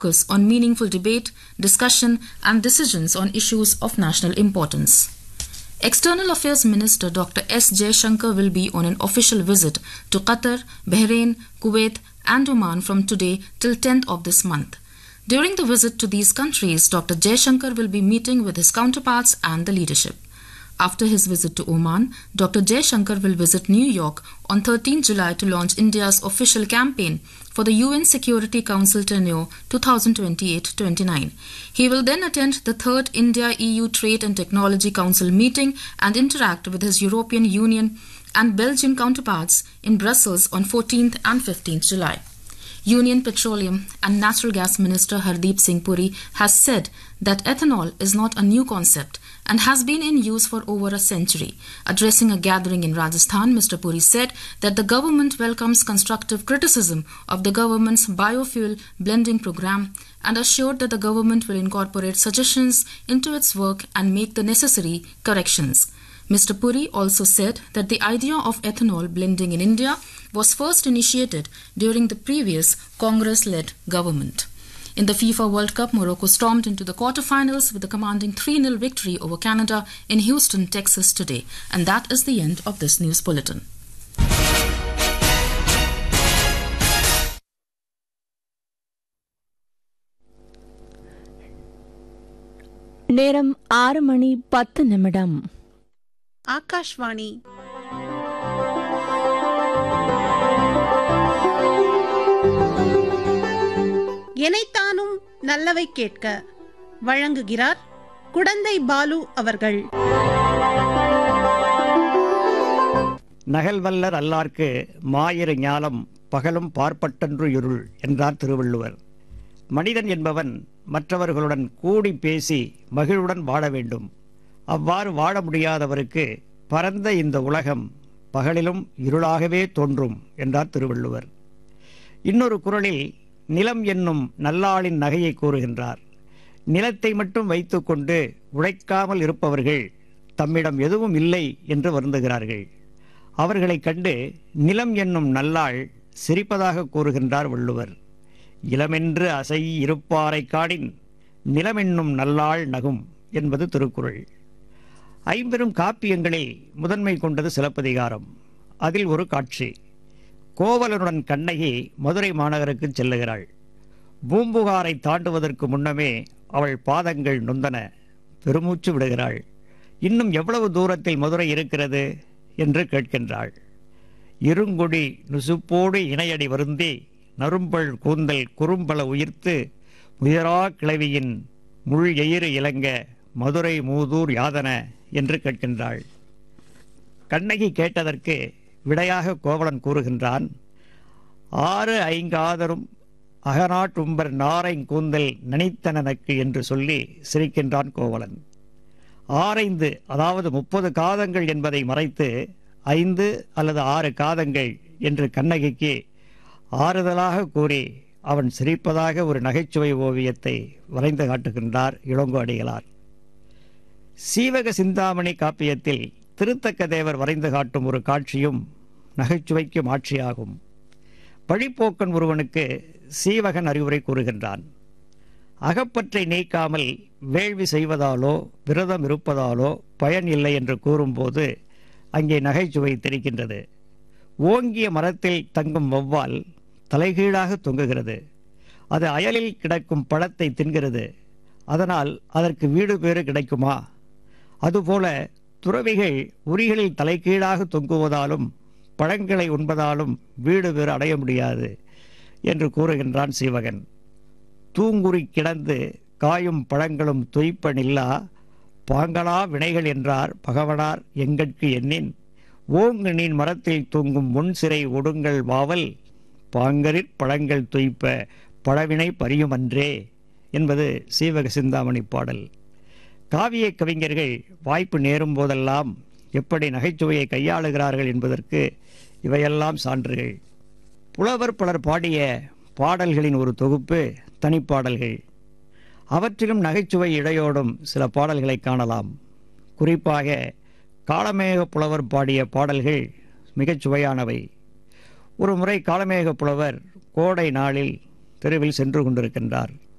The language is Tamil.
focus on meaningful debate, discussion, and decisions on issues of national importance. External Affairs Minister Dr. S. Jaishankar will be on an official visit to Qatar, Bahrain, Kuwait, and Oman from today till 10th of this month. During the visit to these countries, Dr. Jaishankar will be meeting with his counterparts and the leadership. After his visit to Oman, Dr. Jaishankar will visit New York on 13 July to launch India's official campaign for the UN Security Council tenure 2028-29. He will then attend the third India-EU Trade and Technology Council meeting and interact with his European Union and Belgian counterparts in Brussels on 14th and 15th July. Union Petroleum and Natural Gas Minister Hardeep Singh Puri has said that ethanol is not a new concept and has been in use for over a century. Addressing a gathering in Rajasthan, Mr. Puri said that the government welcomes constructive criticism of the government's biofuel blending program and assured that the government will incorporate suggestions into its work and make the necessary corrections. Mr. Puri also said that the idea of ethanol blending in India was first initiated during the previous Congress led government. In the FIFA World Cup, Morocco stormed into the quarterfinals with a commanding 3 0 victory over Canada in Houston, Texas today. And that is the end of this news bulletin. நேரம் ஆறு மணி பத்து நிமிடம் ஆகாஷ்வாணி எனைத்தானும் நல்லவை கேட்க வழங்குகிறார் குடந்தை பாலு அவர்கள் நகல்வல்லர் அல்லார்க்கு மாயிரு ஞாலம் பகலும் பார்ப்பட்டன்று இருள் என்றார் திருவள்ளுவர் மனிதன் என்பவன் மற்றவர்களுடன் கூடி பேசி மகிழ்வுடன் வாழ வேண்டும் அவ்வாறு வாழ முடியாதவருக்கு பரந்த இந்த உலகம் பகலிலும் இருளாகவே தோன்றும் என்றார் திருவள்ளுவர் இன்னொரு குரலில் நிலம் என்னும் நல்லாளின் நகையை கூறுகின்றார் நிலத்தை மட்டும் வைத்துக்கொண்டு உழைக்காமல் இருப்பவர்கள் தம்மிடம் எதுவும் இல்லை என்று வருந்துகிறார்கள் அவர்களைக் கண்டு நிலம் என்னும் நல்லாள் சிரிப்பதாக கூறுகின்றார் வள்ளுவர் இளமென்று அசை இருப்பாரை காடின் நிலமென்னும் நல்லாள் நகும் என்பது திருக்குறள் ஐம்பெரும் காப்பியங்களில் முதன்மை கொண்டது சிலப்பதிகாரம் அதில் ஒரு காட்சி கோவலனுடன் கண்ணகி மதுரை மாநகருக்கு செல்லுகிறாள் பூம்புகாரை தாண்டுவதற்கு முன்னமே அவள் பாதங்கள் நொந்தன பெருமூச்சு விடுகிறாள் இன்னும் எவ்வளவு தூரத்தில் மதுரை இருக்கிறது என்று கேட்கின்றாள் இருங்கொடி நுசுப்போடு இணையடி வருந்தி நரும்பல் கூந்தல் குறும்பல உயிர்த்து உயரா கிளவியின் முள் எயிறு இலங்க மதுரை மூதூர் யாதன என்று கேட்கின்றாள் கண்ணகி கேட்டதற்கு விடையாக கோவலன் கூறுகின்றான் ஆறு ஐங்காதரும் அகநாட்டும்பர் நாரைங் கூந்தல் நனித்தனனக்கு என்று சொல்லி சிரிக்கின்றான் கோவலன் ஆரைந்து அதாவது முப்பது காதங்கள் என்பதை மறைத்து ஐந்து அல்லது ஆறு காதங்கள் என்று கண்ணகிக்கு ஆறுதலாக கூறி அவன் சிரிப்பதாக ஒரு நகைச்சுவை ஓவியத்தை வரைந்து காட்டுகின்றார் இளங்கோ அடிகளார் சீவக சிந்தாமணி காப்பியத்தில் திருத்தக்க தேவர் வரைந்து காட்டும் ஒரு காட்சியும் நகைச்சுவைக்கும் ஆட்சியாகும் வழிப்போக்கன் ஒருவனுக்கு சீவகன் அறிவுரை கூறுகின்றான் அகப்பற்றை நீக்காமல் வேள்வி செய்வதாலோ விரதம் இருப்பதாலோ பயன் இல்லை என்று கூறும்போது அங்கே நகைச்சுவை தெரிக்கின்றது ஓங்கிய மரத்தில் தங்கும் வௌவால் தலைகீழாக தொங்குகிறது அது அயலில் கிடக்கும் பழத்தை தின்கிறது அதனால் அதற்கு வீடு பேறு கிடைக்குமா அதுபோல துறவிகள் உரிகளில் தலைகீழாக தொங்குவதாலும் பழங்களை உண்பதாலும் வீடு பேறு அடைய முடியாது என்று கூறுகின்றான் சீவகன் தூங்குறி கிடந்து காயும் பழங்களும் தொய்ப்பனில்லா பாங்களா வினைகள் என்றார் பகவனார் எங்கட்கு எண்ணின் ஓங்கு நீன் மரத்தில் தூங்கும் முன் சிறை ஒடுங்கள் வாவல் பாங்கரிற் பழங்கள் தொய்ப்ப பழவினை பரியுமன்றே என்பது சீவக சிந்தாமணி பாடல் காவிய கவிஞர்கள் வாய்ப்பு நேரும் போதெல்லாம் எப்படி நகைச்சுவையை கையாளுகிறார்கள் என்பதற்கு இவையெல்லாம் சான்றுகள் புலவர் பலர் பாடிய பாடல்களின் ஒரு தொகுப்பு தனிப்பாடல்கள் அவற்றிலும் நகைச்சுவை இடையோடும் சில பாடல்களை காணலாம் குறிப்பாக காளமேக புலவர் பாடிய பாடல்கள் மிகச் சுவையானவை ஒரு முறை காளமேக புலவர் கோடை நாளில் தெருவில் சென்று கொண்டிருக்கின்றார்